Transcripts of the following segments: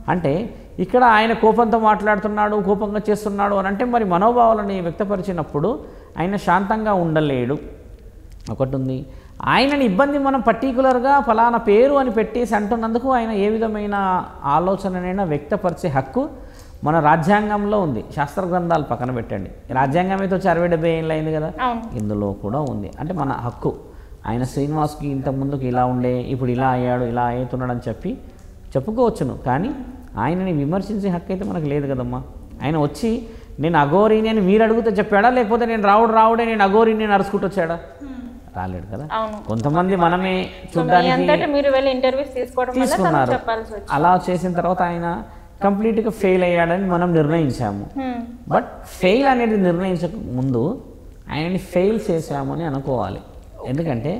అంటే ఇక్కడ ఆయన కోపంతో మాట్లాడుతున్నాడు కోపంగా చేస్తున్నాడు అని అంటే మరి మనోభావాలని వ్యక్తపరిచినప్పుడు ఆయన శాంతంగా ఉండలేడు ఒకటి ఉంది ఆయనని ఇబ్బంది మనం పర్టికులర్గా ఫలానా పేరు అని పెట్టేసి అంటున్నందుకు ఆయన ఏ విధమైన ఆలోచననైనా వ్యక్తపరిచే హక్కు మన రాజ్యాంగంలో ఉంది శాస్త్ర గ్రంథాలు పక్కన పెట్టండి రాజ్యాంగం అయితే వచ్చి అరవై డెబ్బై ఏళ్ళు అయింది కదా అవును ఇందులో కూడా ఉంది అంటే మన హక్కు ఆయన శ్రీనివాస్కి ఇంత ముందుకు ఇలా ఉండే ఇప్పుడు ఇలా అయ్యాడు ఇలా అవుతున్నాడు అని చెప్పి చెప్పుకోవచ్చును కానీ ఆయనని విమర్శించే హక్కు అయితే మనకు లేదు కదమ్మా ఆయన వచ్చి నేను అఘోరిని అని మీరు అడిగితే చెప్పాడా లేకపోతే నేను రావుడు రావుడే నేను అఘోరిని అని అరుచుకుంటూ వచ్చాడా రాలేడు కదా అవును కొంతమంది మనమే సో మీ చూడ్డానికి అంతటా మీరు వెళ్ళి ఇంటర్వ్యూస్ తీసుకోవడం వల్ల తను తీసుకున్నారు చెప్పాల్సి వచ్చింది అలా చేసిన తర్వాత ఆయన కంప్లీట్గా ఫెయిల్ అయ్యాడని మనం నిర్ణయించాము హ్మ్. బట్ ఫెయిల్ అనేది నిర్ణయించక ముందు ఆయనని ఫెయిల్ చేశామని అనుకోవాలి ఎందుకంటే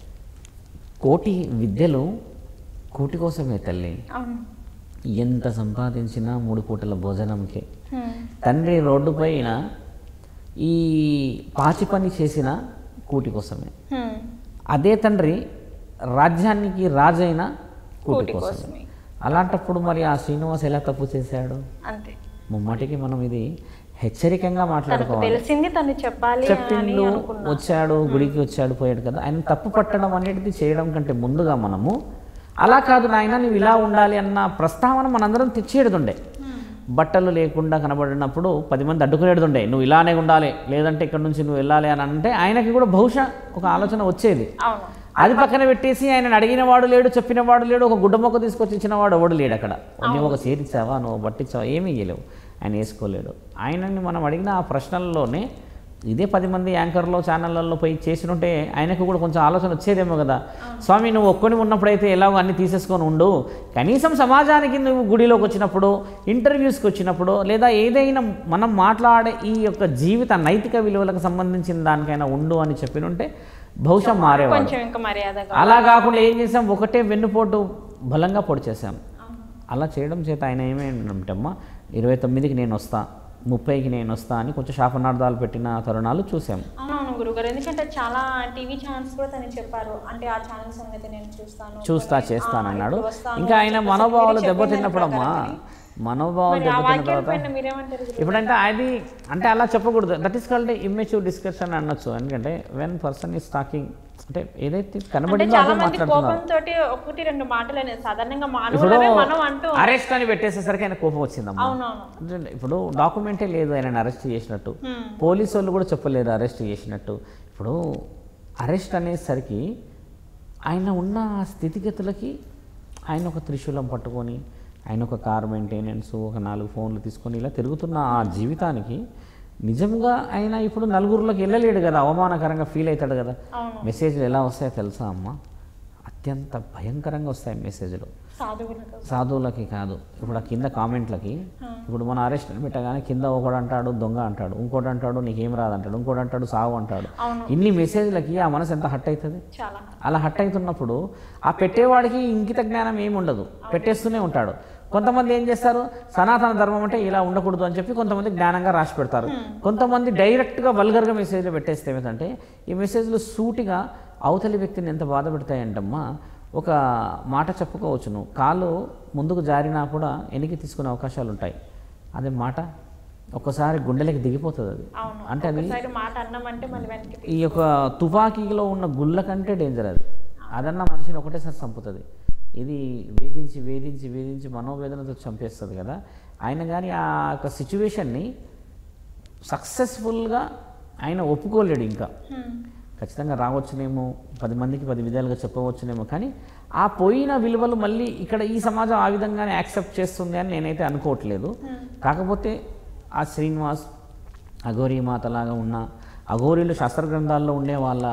కోటి విద్యలు కోటి కోసమే తల్లి అవును ఎంత సంపాదించినా మూడు పూటల భోజనంకే హ్మ్. తండ్రి రోడ్డు పైన ఈ పాచి పని చేసిన కూటి కోసమే హ్మ్. అదే తండ్రి రాజ్యానికి రాజైన కూటి కూటి కోసమే కోసమే. అలాంటప్పుడు మరి ఆ శ్రీనివాస్ ఎలా తప్పు చేశాడు అంతే ముమ్మటికి మనం ఇది హెచ్చరికంగా తనకు మాట్లాడుకోవాలి తెలిసింది తను చెప్పాలి అని చెప్పిండు అనుకున్నా వచ్చాడు గుడికి వచ్చాడు పోయాడు కదా ఆయన తప్పు పట్టడం అనేది చేయడం కంటే ముందుగా మనము అలా కాదు నాయన నువ్వు ఇలా ఉండాలి అన్న ప్రస్తావన మనందరం తెచ్చేడుతుండే బట్టలు లేకుండా కనబడినప్పుడు పది మంది అడ్డుకునేడుతుండే నువ్వు ఇలానే ఉండాలి లేదంటే ఇక్కడ నుంచి నువ్వు వెళ్ళాలి అని అంటే ఆయనకి కూడా బహుశా ఒక ఆలోచన వచ్చేది అవును అది పక్కన పెట్టేసి ఆయన అడిగిన వాడు లేడు చెప్పిన వాడు లేడు ఒక గుడ్డ మొక్క తీసుకొచ్చి ఇచ్చిన వాడు ఎవడు లేడు అక్కడ నువ్వు ఒక చేరిచ్చావా నువ్వు బట్టించావా ఏమీ ఇయ్యలేవు ఆయన వేసుకోలేడు ఆయనని మనం అడిగిన ఆ ప్రశ్నల్లోనే ఇదే పది మంది యాంకర్లో ఛానళ్ళల్లో పోయి చేసినుంటే ఆయనకు కూడా కొంచెం ఆలోచన వచ్చేదేమో కదా స్వామి నువ్వు ఒక్కని ఉన్నప్పుడైతే ఎలాగో అన్ని తీసేసుకొని ఉండు కనీసం సమాజానికి నువ్వు గుడిలోకి వచ్చినప్పుడు ఇంటర్వ్యూస్కి వచ్చినప్పుడు లేదా ఏదైనా మనం మాట్లాడే ఈ యొక్క జీవిత నైతిక విలువలకు సంబంధించిన దానికైనా ఉండు అని చెప్పినుంటే బహుశా మారేవాడు కొంచెం ఇంకా మర్యాదగా అలా కాకుండా ఏం చేసాం ఒకటే వెన్నుపోటు బలంగా పొడి చేసాం అలా చేయడం చేత ఆయన ఏమేంటమ్మా ఇరవై తొమ్మిదికి నేను వస్తా ముప్పైకి నేను వస్తా అని కొంచెం శాపనార్థాలు పెట్టిన తరుణాలు చూసాం అవునవును గురుగారు ఎందుకంటే చాలా టీవీ ఛానల్స్ కూడా తను చెప్పారు అంటే ఆ ఛానల్ సంగతి నేను చూస్తాను చూస్తా కొన్ని- చేస్తానన్నాడు ఆ, ఇప్పుడు వస్తాను ఇంకా ఆయన అని చెప్పేసి మనోభావాలు మీరు చెప్పిన దెబ్బతిన్నప్పుడమ్మా ప్రకారమే. మనోభావాలు మరి ఆ దెబ్బతిన్న వాక్యం తర్వాత పైన మీరేమంటారు గురుగారు? ఇప్పుడంటే అది అంటే అలా చెప్పకూడదు that is called immature discussion అనొచ్చు ఎందుకంటే వెన్ పర్సన్ ఈస్ టాకింగ్ అంటే ఏదైతే అంటే కనబడిందో చాలా అదే మంది మాట్లాడుతున్నారు కోపంతో ఒకటి రెండు మాటలు అనేది సాధారణంగా ఇప్పుడు మానవులమే మనం అంటూ అరెస్ట్ అని పెట్టేసేసరికి ఆయన కోపం వచ్చిందమ్మా అవునవును అంటే ఇప్పుడు డాక్యుమెంటే లేదు ఆయన అరెస్ట్ చేసినట్టు హ్మ్. పోలీసు వాళ్ళు కూడా చెప్పలేరు అరెస్ట్ చేసినట్టు ఇప్పుడు అరెస్ట్ అనేసరికి ఆయన ఉన్న ఆ స్థితిగతులకి ఆయన ఒక త్రిశూలం పట్టుకొని ఆయన ఒక కార్ మెయింటెనెన్స్ ఒక నాలుగు ఫోన్లు తీసుకొని ఇలా తిరుగుతున్న ఆ జీవితానికి నిజంగా ఆయన ఇప్పుడు నలుగురిలోకి వెళ్ళలేడు కదా అవమానకరంగా ఫీల్ అవుతాడు కదా అవును మెసేజ్లు ఎలా వస్తాయో తెలుసా అమ్మ అత్యంత భయంకరంగా వస్తాయి మెసేజ్లు సాధువులకు సాధువులకి కాదు ఇప్పుడు ఆ కింద కామెంట్లకి ఇప్పుడు మన అరెస్ట్ పెట్టగానే కింద ఒకడు అంటాడు దొంగ అంటాడు ఇంకోటి అంటాడు నీకేం రాదంటాడు ఇంకోటి అంటాడు సావు అంటాడు అవును ఇన్ని మెసేజ్లకి ఆ మనసు ఎంత హట్ అవుతుంది చాలా అలా హట్ అవుతున్నప్పుడు ఆ పెట్టేవాడికి ఇంకిత జ్ఞానం ఏమి ఉండదు పెట్టేస్తూనే ఉంటాడు కొంతమంది ఏం చేస్తారు సనాతన ధర్మం అంటే ఇలా ఉండకూడదు అని చెప్పి కొంతమంది జ్ఞానంగా రాసి పెడతారు కొంతమంది డైరెక్ట్గా వల్గర్గా మెసేజ్లు పెట్టేస్తే ఏమిటంటే ఈ మెసేజ్లు సూటిగా అవతలి వ్యక్తిని ఎంత బాధ పెడతాయంటమ్మా ఒక మాట చెప్పుకోవచ్చును కాలు ముందుకు జారినా కూడా వెనక్కి తీసుకునే అవకాశాలు ఉంటాయి అదే మాట ఒక్కసారి గుండెలకి దిగిపోతుంది అది అవును అంటే అది ఒకసారి మాట అన్నామంటే మళ్ళీ వెనక్కి ఈ యొక్క తుపాకీలో ఉన్న గుళ్ళ కంటే డేంజర్ అది అదన్న మనిషిని ఒకటేసారి చంపుతుంది ఇది వేధించి వేధించి వేధించి మనోవేదనతో చంపేస్తుంది కదా ఆయన కానీ ఆ యొక్క సిచ్యువేషన్ని సక్సెస్ఫుల్గా ఆయన ఒప్పుకోలేడు ఇంకా హ్మ్. ఖచ్చితంగా రావచ్చునేమో పది మందికి పది విధాలుగా చెప్పవచ్చునేమో కానీ ఆ పోయిన విలువలు మళ్ళీ ఇక్కడ ఈ సమాజం ఆ విధంగానే యాక్సెప్ట్ చేస్తుంది అని నేనైతే అనుకోవట్లేదు కాకపోతే ఆ శ్రీనివాస్ అఘోరీ మాతలాగా ఉన్న అఘోరీలు శాస్త్ర గ్రంథాల్లో ఉండే వాళ్ళ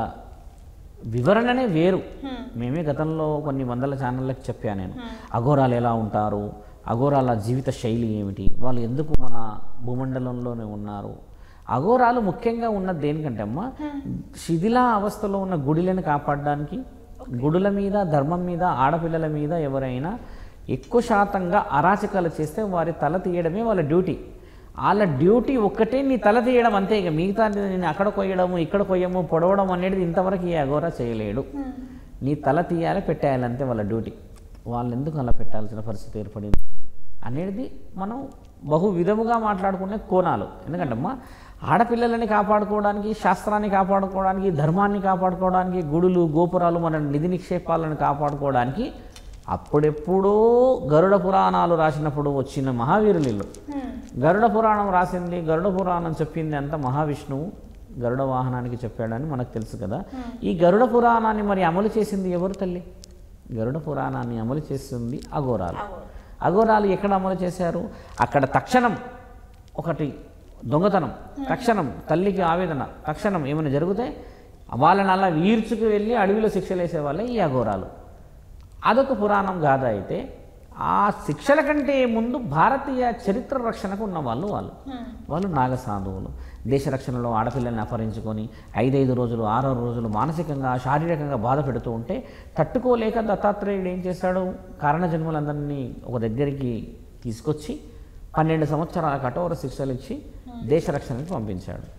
వివరణనే వేరు మేమే గతంలో కొన్ని వందల ఛానళ్ళకి చెప్పాను నేను అఘోరాలు ఎలా ఉంటారు అఘోరాల జీవిత శైలి ఏమిటి వాళ్ళు ఎందుకు మన భూమండలంలోనే ఉన్నారు అఘోరాలు ముఖ్యంగా ఉన్నది దేనికంటే అమ్మ శిథిల అవస్థలో ఉన్న గుడిలను కాపాడడానికి గుడుల మీద ధర్మం మీద ఆడపిల్లల మీద ఎవరైనా ఎక్కువ శాతంగా అరాచకాలు చేస్తే వారి తల తీయడమే వాళ్ళ డ్యూటీ వాళ్ళ డ్యూటీ ఒక్కటే నీ తల తీయడం అంతే ఇక మిగతా నేను అక్కడ కొయ్యడము ఇక్కడ కొయ్యము పొడవడం అనేది ఇంతవరకు ఈ అఘోరా చేయలేడు నీ తల తీయాలి పెట్టేయాలి అంతే వాళ్ళ డ్యూటీ వాళ్ళు ఎందుకు అలా పెట్టాల్సిన పరిస్థితి ఏర్పడింది అనేది మనం బహు విధముగా మాట్లాడుకునే కోణాలు ఎందుకంటే అమ్మా ఆడపిల్లలని కాపాడుకోవడానికి శాస్త్రాన్ని కాపాడుకోవడానికి ధర్మాన్ని కాపాడుకోవడానికి గుడులు గోపురాలు మన నిధి నిక్షేపాలను కాపాడుకోవడానికి అప్పుడెప్పుడో గరుడ పురాణాలు రాసినప్పుడు వచ్చిన మహావీరులు వీళ్ళు. హ్మ్. గరుడ పురాణం రాసింది గరుడ పురాణం చెప్పింది అంతా మహావిష్ణువు గరుడ వాహనానికి చెప్పాడని మనకు తెలుసు కదా ఈ గరుడ పురాణాన్ని మరి అమలు చేసింది ఎవరు తల్లి గరుడ పురాణాన్ని అమలు చేసింది అఘోరాలు అఘోరాలు. అఘోరాలు ఎక్కడ అమలు చేశారు అక్కడ తక్షణం ఒకటి దొంగతనం తక్షణం తల్లికి ఆవేదన తక్షణం ఏమైనా జరిగితే వాళ్ళని అలా ఈడ్చుకు వెళ్ళి అడవిలో శిక్షలు వేసే వాళ్ళే ఈ అఘోరాలు అదొక పురాణం గాథ అయితే ఆ శిక్షల కంటే ముందు భారతీయ చరిత్ర రక్షణకు ఉన్న వాళ్ళు వాళ్ళు హ్మ్. వాళ్ళు నాగసాధువులు దేశ రక్షణలో ఆడపిల్లల్ని అపహరించుకొని ఐదైదు రోజులు ఆరో రోజులు మానసికంగా శారీరకంగా బాధ పెడుతూ ఉంటే తట్టుకోలేక దత్తాత్రేయుడు ఏం చేశాడు కారణ జన్మలందరినీ ఒక దగ్గరికి తీసుకొచ్చి పన్నెండు సంవత్సరాల కఠోర శిక్షలు ఇచ్చి దేశ రక్షణకి పంపించాడు